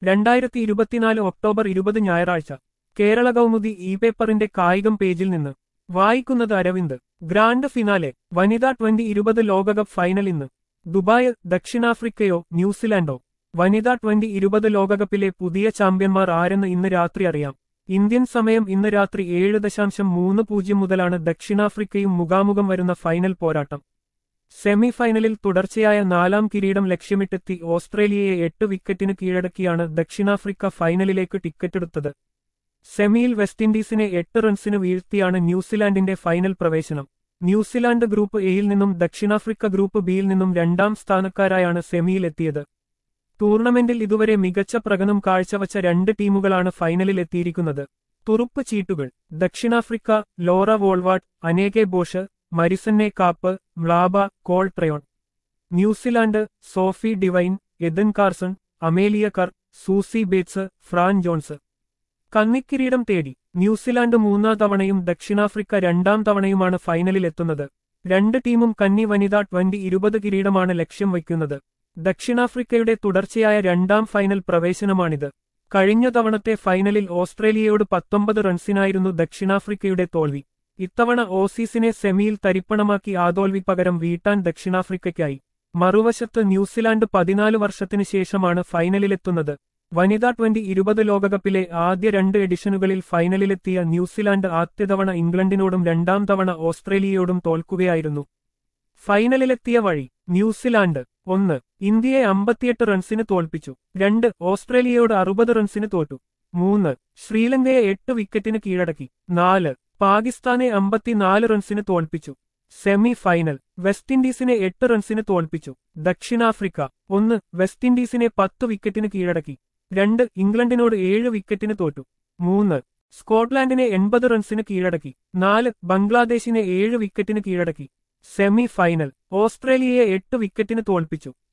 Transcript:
രണ്ടായിരത്തി ഇരുപത്തിനാല് ഒക്ടോബർ ഇരുപത് ഞായറാഴ്ച കേരള കൗമുദി ഇ പേപ്പറിന്റെ കായികം പേജിൽ നിന്ന് വായിക്കുന്നത് അരവിന്ദ് ഗ്രാൻഡ് ഫിനാലെ വനിതാ ട്വന്റി ഇരുപത് ലോകകപ്പ് ഫൈനൽ ഇന്ന് ദുബായ് ദക്ഷിണാഫ്രിക്കയോ ന്യൂസിലാൻഡോ വനിതാ ട്വന്റി ഇരുപത് ലോകകപ്പിലെ പുതിയ ചാമ്പ്യന്മാർ ആരെന്ന് ഇന്ന് രാത്രി അറിയാം ഇന്ത്യൻ സമയം ഇന്ന് രാത്രി ഏഴ് ദശാംശം മൂന്ന് പൂജ്യം മുതലാണ് ദക്ഷിണാഫ്രിക്കയും മുഖാമുഖം വരുന്ന ഫൈനൽ പോരാട്ടം സെമി ഫൈനലിൽ തുടർച്ചയായ നാലാം കിരീടം ലക്ഷ്യമിട്ടെത്തി ഓസ്ട്രേലിയയെ എട്ട് വിക്കറ്റിന് കീഴടക്കിയാണ് ദക്ഷിണാഫ്രിക്ക ഫൈനലിലേക്ക് ടിക്കറ്റെടുത്തത് സെമിയിൽ വെസ്റ്റ് ഇൻഡീസിനെ എട്ട് റൺസിന് വീഴ്ത്തിയാണ് ന്യൂസിലാൻഡിന്റെ ഫൈനൽ പ്രവേശനം ന്യൂസിലാൻഡ് ഗ്രൂപ്പ് എയിൽ നിന്നും ദക്ഷിണാഫ്രിക്ക ഗ്രൂപ്പ് ബിയിൽ നിന്നും രണ്ടാം സ്ഥാനക്കാരായാണ് സെമിയിലെത്തിയത് ടൂർണമെന്റിൽ ഇതുവരെ മികച്ച പ്രകടനം കാഴ്ചവച്ച രണ്ട് ടീമുകളാണ് ഫൈനലിൽ എത്തിയിരിക്കുന്നത് തുറുപ്പ് ചീട്ടുകൾ ദക്ഷിണാഫ്രിക്ക Laura വോൾവാട്ട് അനേകെ Bosch Marizanne Kapp Mlaba Chloe Tryon New Zealand Sophie Devine Eden Carson Amelia Kerr Suzie Bates Fran Jones കന്നിക്കിരീടം തേടി ന്യൂസിലാൻഡ് മൂന്നാം തവണയും ദക്ഷിണാഫ്രിക്ക രണ്ടാം തവണയുമാണ് ഫൈനലിൽ എത്തുന്നത് രണ്ട് ടീമും കന്നി വനിതാ ട്വന്റി ഇരുപത് കിരീടമാണ് ലക്ഷ്യം വയ്ക്കുന്നത് ദക്ഷിണാഫ്രിക്കയുടെ തുടർച്ചയായ രണ്ടാം ഫൈനൽ പ്രവേശനമാണിത് കഴിഞ്ഞ തവണത്തെ ഫൈനലിൽ ഓസ്ട്രേലിയയോട് പത്തൊമ്പത് റൺസിനായിരുന്നു ദക്ഷിണാഫ്രിക്കയുടെ തോൽവി ഇത്തവണ ഓസീസിനെ സെമിയിൽ തരിപ്പണമാക്കി ആ തോൽവി പകരം വീട്ടാൻ ദക്ഷിണാഫ്രിക്കയ്ക്കായി മറുവശത്ത് ന്യൂസിലാൻഡ് പതിനാല് വർഷത്തിനു ശേഷമാണ് ഫൈനലിലെത്തുന്നത് വനിതാ ട്വന്റി ഇരുപത് ലോകകപ്പിലെ ആദ്യ രണ്ട് എഡിഷനുകളിൽ ഫൈനലിലെത്തിയ ന്യൂസിലാൻഡ് ആദ്യ തവണ ഇംഗ്ലണ്ടിനോടും രണ്ടാം തവണ ഓസ്ട്രേലിയയോടും തോൽക്കുകയായിരുന്നു ഫൈനലിലെത്തിയ വഴി ന്യൂസിലാൻഡ് ഒന്ന് ഇന്ത്യയെ അമ്പത്തിയെട്ട് റൺസിന് തോൽപ്പിച്ചു രണ്ട് ഓസ്ട്രേലിയയോട് അറുപത് റൺസിന് തോറ്റു മൂന്ന് ശ്രീലങ്കയെ എട്ട് വിക്കറ്റിന് കീഴടക്കി നാല് പാകിസ്ഥാനെ അമ്പത്തിനാല് റൺസിന് തോൽപ്പിച്ചു സെമി ഫൈനൽ വെസ്റ്റ് ഇൻഡീസിനെ എട്ട് റൺസിന് തോൽപ്പിച്ചു ദക്ഷിണാഫ്രിക്ക ഒന്ന് വെസ്റ്റ് ഇൻഡീസിനെ പത്ത് വിക്കറ്റിന് കീഴടക്കി രണ്ട് ഇംഗ്ലണ്ടിനോട് ഏഴ് വിക്കറ്റിന് തോറ്റു മൂന്ന് സ്കോട്ട്ലാൻഡിനെ എൺപത് റൺസിന് കീഴടക്കി നാല് ബംഗ്ലാദേശിനെ ഏഴ് വിക്കറ്റിന് കീഴടക്കി സെമി ഫൈനൽ ഓസ്ട്രേലിയയെ എട്ട് വിക്കറ്റിന് തോൽപ്പിച്ചു